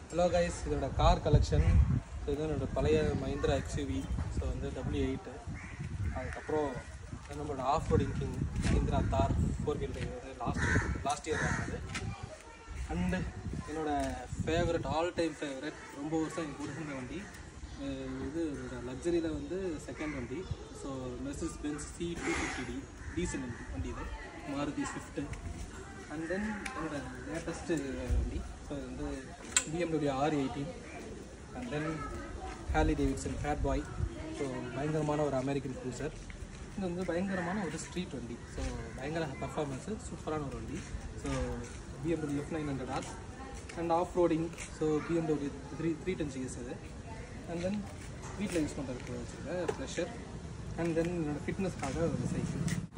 hello guys இதோட car collection so இது என்னோட பழைய மஹிந்திரா எக்ஸ்யூவி ஸோ வந்து டபிள்யூ எயிட்டு அதுக்கப்புறம் நம்மளோட off roading king Mahindra Thar four wheel driver last last year வாங்கினது அண்டு என்னோட ஃபேவரட் ஆல் டைம் ஃபேவரட் ரொம்ப வருஷம் எனக்கு கொடுக்குற வண்டி அஹ் இது லக்ஸரியில் வந்து செகண்ட் வண்டி so Mercedes Benz C two fifty D diesel வண்டி வண்டி இது மாருதி ஸ்விஃப்ட்டு அண்ட் தென் என்னோட லேட்டஸ்ட்டு வண்டி ஸோ இது வந்து BMW R eighteen and then Harley Davidson Fat Boy so பயங்கரமான ஒரு அமெரிக்கன் க்ரூசர் இது வந்து பயங்கரமான ஒரு ஸ்ட்ரீட் வண்டி ஸோ பயங்கர பர்ஃபார்மன்ஸு சூப்பரான ஒரு வண்டி so BMW F nine hundred R and off roading so BMW three three ten GS அது அண்ட் தென் வீட்டில் யூஸ் பண்ணுறதுக்கு வச்சுருக்க ப்ரெஷர் அண்ட் தென் என்னோடய ஃபிட்னஸ்க்காக ஒரு சைக்கிள்